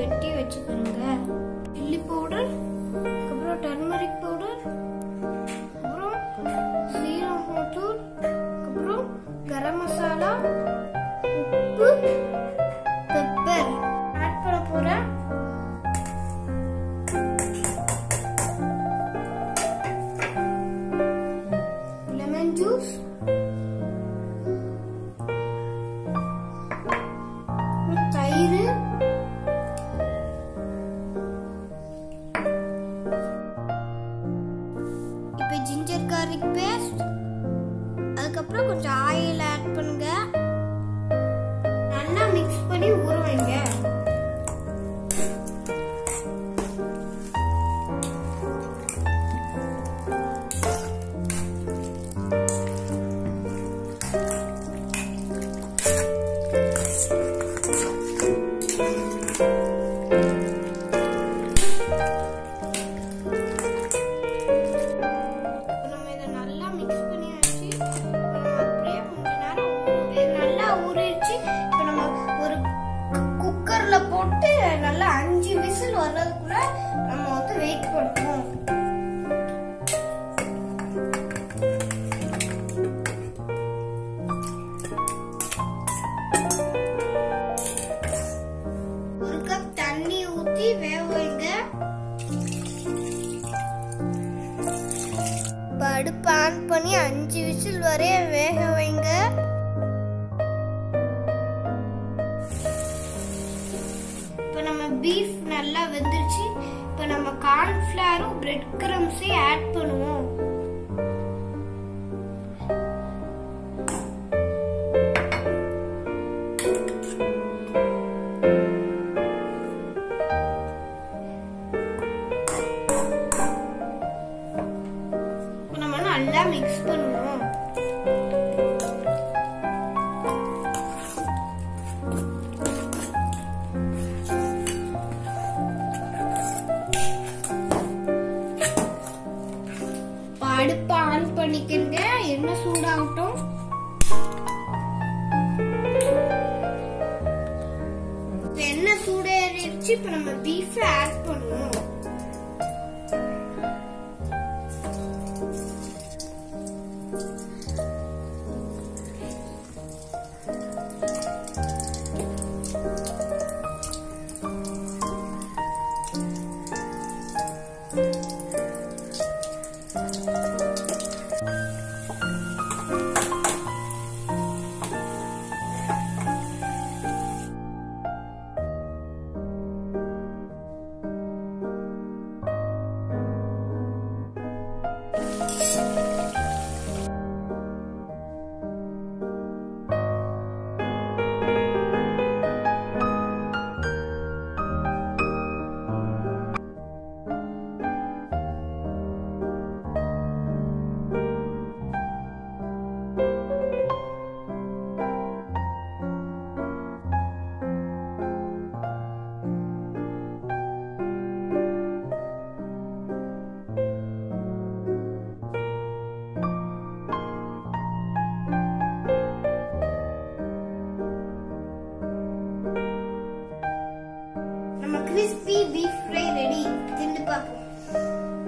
வெட்டி வச்சுக்கணுங்க chilli powder அப்புறம் டர்மரிக் பவுடர் அப்புறம் சீரகத்தூள் அப்புறம் கரம் மசாலா உப்பு பெப்பர் ஆட் பண்ண போறேன் லெமன் ஜூஸ் தயிர் இப்போ ஜிஞ்சர் கார்லிக் பேஸ்ட் அதுக்கப்புறம் கொஞ்சம் ஆயில் ஆட் பண்ணுங்க நல்லா மிக்ஸ் பண்ணி ஊற வைங்க இப்போ நம்ம இதை நல்லா மிக்ஸ் பண்ணி வச்சு இப்போ நம்ம அப்படியே கொஞ்ச நேரம் ஊற- இது நல்லா ஊறிடுச்சு இப்போ நம்ம ஒரு குக்கர்ல போட்டு நல்லா அஞ்சு விசில் வர்றதுக்குள்ள நம்ம வந்து வெயிட் பண்ணுவோம் ஒரு கப் தண்ணி ஊத்தி வேக வைங்க இப்போ அடுப்பு ஆன் பண்ணி அஞ்சு விசில் வரைய வேக வைங்க இப்போ நம்ம பீஃப் நல்லா வெந்துருச்சு இப்போ நம்ம கார்ன்ஃப்ளவரும் பிரெட் கிரம்ஸையும் ஆட் பண்ணுவோம் இப்போ நம்ம நல்லா மிக்ஸ் பண்ணுவோம் இப்போ அடுப்பை ஆன் பண்ணிக்கங்க எண்ணெய் சூடாகட்டும் இப்போ எண்ணெய் சூடேறிடுச்சு இப்போ நம்ம பீஃபை ஆட் பண்ணுவோம் நம்ம கிறிஸ்பி பீஃப் ஃப்ரை ரெடி தின்னு பார்ப்போம்